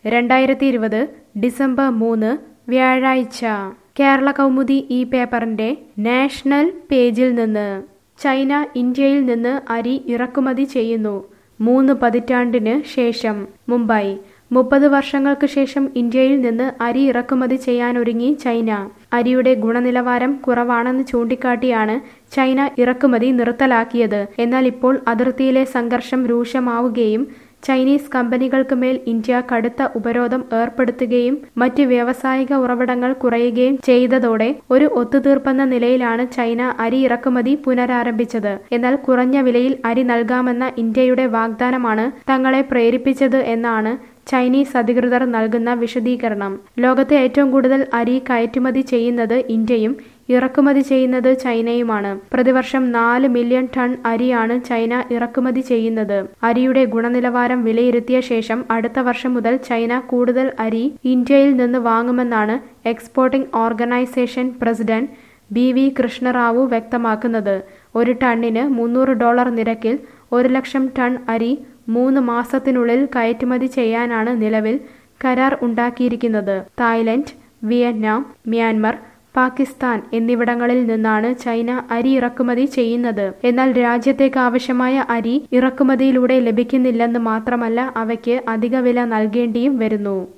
രണ്ടായിരത്തി ഇരുപത് ഡിസംബർ മൂന്ന് വ്യാഴാഴ്ച കേരള കൗമുദി ഈ പേപ്പറിന്റെ നാഷണൽ പേജിൽ നിന്ന് ചൈന ഇന്ത്യയിൽ നിന്ന് അരി ഇറക്കുമതി ചെയ്യുന്നു മൂന്ന് പതിറ്റാണ്ടിന് ശേഷം മുംബൈ മുപ്പത് വർഷങ്ങൾക്ക് ശേഷം ഇന്ത്യയിൽ നിന്ന് അരി ഇറക്കുമതി ചെയ്യാനൊരുങ്ങി ചൈന അരിയുടെ ഗുണനിലവാരം കുറവാണെന്ന് ചൂണ്ടിക്കാട്ടിയാണ് ചൈന ഇറക്കുമതി നിർത്തലാക്കിയത് എന്നാൽ ഇപ്പോൾ അതിർത്തിയിലെ സംഘർഷം രൂക്ഷമാവുകയും ചൈനീസ് കമ്പനികൾക്ക് മേൽ ഇന്ത്യ കടുത്ത ഉപരോധം ഏർപ്പെടുത്തുകയും മറ്റ് വ്യാവസായിക ഉറവിടങ്ങൾ കുറയുകയും ചെയ്തതോടെ ഒരു ഒത്തുതീർപ്പെന്ന നിലയിലാണ് ചൈന അരി ഇറക്കുമതി പുനരാരംഭിച്ചത് എന്നാൽ കുറഞ്ഞ വിലയിൽ അരി നൽകാമെന്ന ഇന്ത്യയുടെ വാഗ്ദാനമാണ് തങ്ങളെ പ്രേരിപ്പിച്ചത് എന്നാണ് ചൈനീസ് അധികൃതർ നൽകുന്ന വിശദീകരണം ലോകത്തെ ഏറ്റവും കൂടുതൽ അരി കയറ്റുമതി ചെയ്യുന്നത് ഇന്ത്യയും ഇറക്കുമതി ചെയ്യുന്നത് ചൈനയുമാണ് പ്രതിവർഷം നാല് മില്യൺ ടൺ അരിയാണ് ചൈന ഇറക്കുമതി ചെയ്യുന്നത് അരിയുടെ ഗുണനിലവാരം വിലയിരുത്തിയ ശേഷം അടുത്ത വർഷം മുതൽ ചൈന കൂടുതൽ അരി ഇന്ത്യയിൽ നിന്ന് വാങ്ങുമെന്നാണ് exporting organisation president B V Krishnarao വ്യക്തമാക്കുന്നത് ഒരു ടണ്ണിന് മുന്നൂറ് ഡോളർ നിരക്കിൽ ഒരു ലക്ഷം ടൺ അരി മൂന്ന് മാസത്തിനുള്ളിൽ കയറ്റുമതി ചെയ്യാനാണ് നിലവിൽ കരാർ ഉണ്ടാക്കിയിരിക്കുന്നത് തായ്ലൻഡ് വിയറ്റ്നാം മ്യാൻമർ പാകിസ്ഥാൻ എന്നിവിടങ്ങളിൽ നിന്നാണ് ചൈന അരി ഇറക്കുമതി ചെയ്യുന്നത് എന്നാൽ രാജ്യത്തേക്ക് ആവശ്യമായ അരി ഇറക്കുമതിയിലൂടെ ലഭിക്കുന്നില്ലെന്ന് മാത്രമല്ല അവയ്ക്ക് അധിക വില നൽകേണ്ടിയും വരുന്നു